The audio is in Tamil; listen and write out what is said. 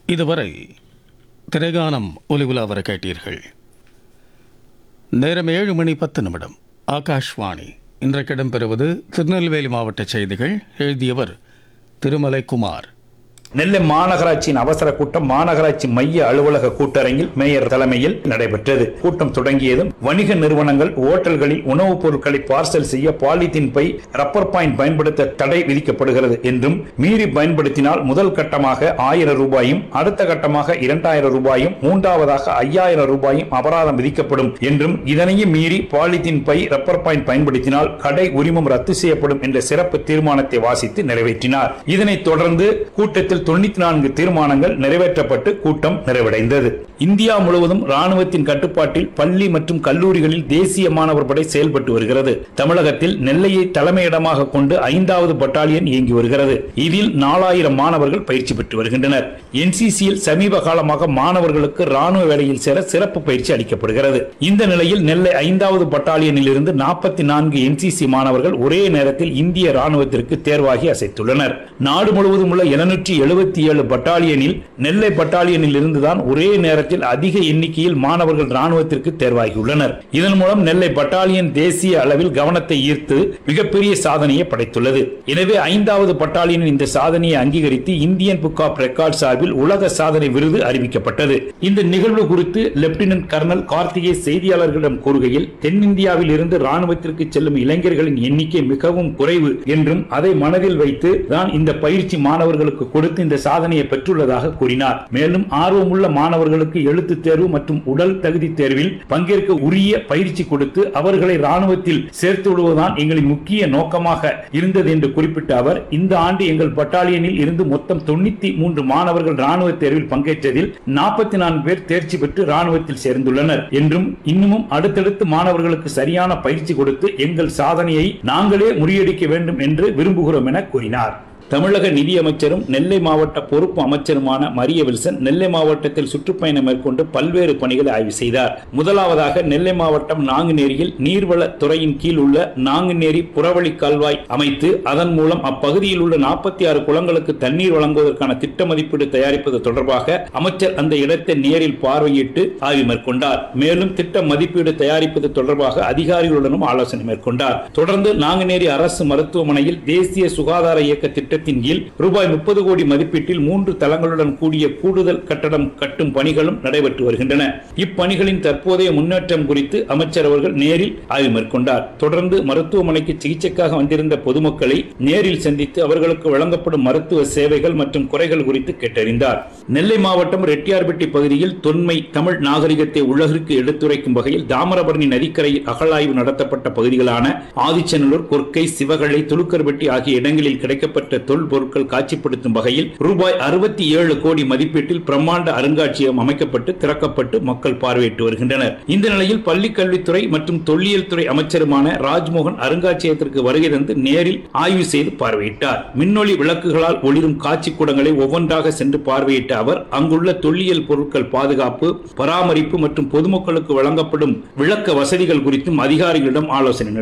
இதுவரை திரைகானம் ஒலிவுலா வர கேட்டீர்கள் நேரம் ஏழு மணி பத்து நிமிடம் ஆகாஷ்வாணி இன்றைக்கு இடம்பெறுவது திருநெல்வேலி மாவட்ட செய்திகள் எழுதியவர் திருமலை குமார் நெல்லை மாநகராட்சியின் அவசர கூட்டம் மாநகராட்சி மைய அலுவலக கூட்டரங்கில் மேயர் தலைமையில் நடைபெற்றது கூட்டம் தொடங்கியதும் வணிக நிறுவனங்கள் ஓட்டல்களில் உணவுப் பொருட்களை பார்சல் செய்ய பாலித்தீன் பை ரப்பர் பாயிண்ட் பயன்படுத்த தடை விதிக்கப்படுகிறது என்றும் மீறி பயன்படுத்தினால் முதல் கட்டமாக ஆயிரம் ரூபாயும் அடுத்த கட்டமாக இரண்டாயிரம் ரூபாயும் மூன்றாவதாக ஐயாயிரம் ரூபாயும் அபராதம் விதிக்கப்படும் என்றும் இதனையும் மீறி பாலித்தீன் பை ரப்பர் பாயிண்ட் பயன்படுத்தினால் கடை உரிமம் ரத்து செய்யப்படும் என்ற சிறப்பு தீர்மானத்தை வாசித்து நிறைவேற்றினார் இதனைத் தொடர்ந்து கூட்டத்தில் தொண்ணூத்தி நான்கு தீர்மானங்கள் நிறைவேற்றப்பட்டு கூட்டம் நிறைவடைந்தது இந்தியா முழுவதும் ராணுவத்தின் கட்டுப்பாட்டில் பள்ளி மற்றும் கல்லூரிகளில் தேசிய மாணவர் படை செயல்பட்டு வருகிறது தமிழகத்தில் நெல்லையை தலைமையிடமாக கொண்டு ஐந்தாவது பட்டாலியன் இயங்கி வருகிறது இதில் நாலாயிரம் மாணவர்கள் பயிற்சி பெற்று வருகின்றனர் என்சிசியில் சமீப காலமாக மாணவர்களுக்கு ராணுவ வேலையில் சேர சிறப்பு பயிற்சி அளிக்கப்படுகிறது இந்த நிலையில் நெல்லை ஐந்தாவது பட்டாலியனில் இருந்து நாற்பத்தி நான்கு என்சிசி மாணவர்கள் ஒரே நேரத்தில் இந்திய ராணுவத்திற்கு தேர்வாகி அசைத்துள்ளனர் நாடு முழுவதும் உள்ள எழுநூற்றி எழுபத்தி ஏழு பட்டாலியனில் நெல்லை பட்டாலியனில் இருந்துதான் ஒரே நேரத்தில் அதிக எண்ணிக்கையில் மாணவர்கள் ராணுவத்திற்கு தேர்வாகியுள்ளனர் இதன் மூலம் நெல்லை பட்டாலியன் தேசிய அளவில் கவனத்தை ஈர்த்து மிகப்பெரிய சாதனையை படைத்துள்ளது எனவே ஐந்தாவது பட்டாலியனின் இந்த சாதனையை அங்கீகரித்து இந்தியன் புக் ஆஃப் ரெக்கார்ட் சார்பில் உலக சாதனை விருது அறிவிக்கப்பட்டது இந்த நிகழ்வு குறித்து லெப்டினன்ட் கர்னல் கார்த்திகே செய்தியாளர்களிடம் கூறுகையில் தென்னிந்தியாவில் இருந்து ராணுவத்திற்கு செல்லும் இளைஞர்களின் எண்ணிக்கை மிகவும் குறைவு என்றும் அதை மனதில் வைத்து தான் இந்த பயிற்சி மாணவர்களுக்கு கொடுத்து இந்த சாதனையை பெற்றுள்ளதாக கூறினார் மேலும் ஆர்வமுள்ள மாணவர்களுக்கு எழுத்து தேர்வு மற்றும் உடல் தகுதி தேர்வில் பங்கேற்க உரிய பயிற்சி கொடுத்து அவர்களை ராணுவத்தில் சேர்த்து விடுவதுதான் எங்களின் முக்கிய நோக்கமாக இருந்தது என்று குறிப்பிட்ட அவர் இந்த ஆண்டு எங்கள் பட்டாலியனில் இருந்து மொத்தம் தொண்ணூத்தி மூன்று மாணவர்கள் ராணுவ தேர்வில் பங்கேற்றதில் நாற்பத்தி நான்கு பேர் தேர்ச்சி பெற்று ராணுவத்தில் சேர்ந்துள்ளனர் என்றும் இன்னமும் அடுத்தடுத்து மாணவர்களுக்கு சரியான பயிற்சி கொடுத்து எங்கள் சாதனையை நாங்களே முறியடிக்க வேண்டும் என்று விரும்புகிறோம் என கூறினார் தமிழக நிதியமைச்சரும் நெல்லை மாவட்ட பொறுப்பு அமைச்சருமான மரிய வில்சன் நெல்லை மாவட்டத்தில் சுற்றுப்பயணம் மேற்கொண்டு பல்வேறு பணிகளை ஆய்வு செய்தார் முதலாவதாக நெல்லை மாவட்டம் நாங்குநேரியில் நீர்வள துறையின் கீழ் உள்ள நாங்குநேரி புறவழி கால்வாய் அமைத்து அதன் மூலம் அப்பகுதியில் உள்ள நாற்பத்தி ஆறு குளங்களுக்கு தண்ணீர் வழங்குவதற்கான திட்ட மதிப்பீடு தயாரிப்பது தொடர்பாக அமைச்சர் அந்த இடத்தை நேரில் பார்வையிட்டு ஆய்வு மேற்கொண்டார் மேலும் திட்ட மதிப்பீடு தயாரிப்பது தொடர்பாக அதிகாரிகளுடனும் ஆலோசனை மேற்கொண்டார் தொடர்ந்து நாங்குநேரி அரசு மருத்துவமனையில் தேசிய சுகாதார இயக்க திட்ட திட்டத்தின் கீழ் ரூபாய் முப்பது கோடி மதிப்பீட்டில் மூன்று தளங்களுடன் கூடிய கூடுதல் கட்டடம் கட்டும் பணிகளும் நடைபெற்று வருகின்றன இப்பணிகளின் தற்போதைய முன்னேற்றம் குறித்து அமைச்சர் அவர்கள் நேரில் ஆய்வு மேற்கொண்டார் தொடர்ந்து மருத்துவமனைக்கு சிகிச்சைக்காக வந்திருந்த பொதுமக்களை நேரில் சந்தித்து அவர்களுக்கு வழங்கப்படும் மருத்துவ சேவைகள் மற்றும் குறைகள் குறித்து கேட்டறிந்தார் நெல்லை மாவட்டம் ரெட்டியார்பட்டி பகுதியில் தொன்மை தமிழ் நாகரிகத்தை உலகிற்கு எடுத்துரைக்கும் வகையில் தாமிரபரணி நதிக்கரையில் அகழாய்வு நடத்தப்பட்ட பகுதிகளான ஆதிச்சநல்லூர் கொர்க்கை சிவகலை துலுக்கர்பட்டி ஆகிய இடங்களில் கிடைக்கப்பட்ட தொல்பொருட்கள் காட்சிப்படுத்தும் வகையில் ரூபாய் அறுபத்தி ஏழு கோடி மதிப்பீட்டில் பிரம்மாண்ட அருங்காட்சியகம் அமைக்கப்பட்டு திறக்கப்பட்டு மக்கள் பார்வையிட்டு வருகின்றனர் இந்த நிலையில் பள்ளிக் கல்வித்துறை மற்றும் தொல்லியல் துறை அமைச்சருமான ராஜ்மோகன் அருங்காட்சியகத்திற்கு வருகை தந்து நேரில் ஆய்வு செய்து பார்வையிட்டார் மின்னொளி விளக்குகளால் ஒளிரும் காட்சி கூடங்களை ஒவ்வொன்றாக சென்று பார்வையிட்ட அவர் அங்குள்ள தொல்லியல் பொருட்கள் பாதுகாப்பு பராமரிப்பு மற்றும் பொதுமக்களுக்கு வழங்கப்படும் விளக்க வசதிகள் குறித்தும் அதிகாரிகளிடம் ஆலோசனை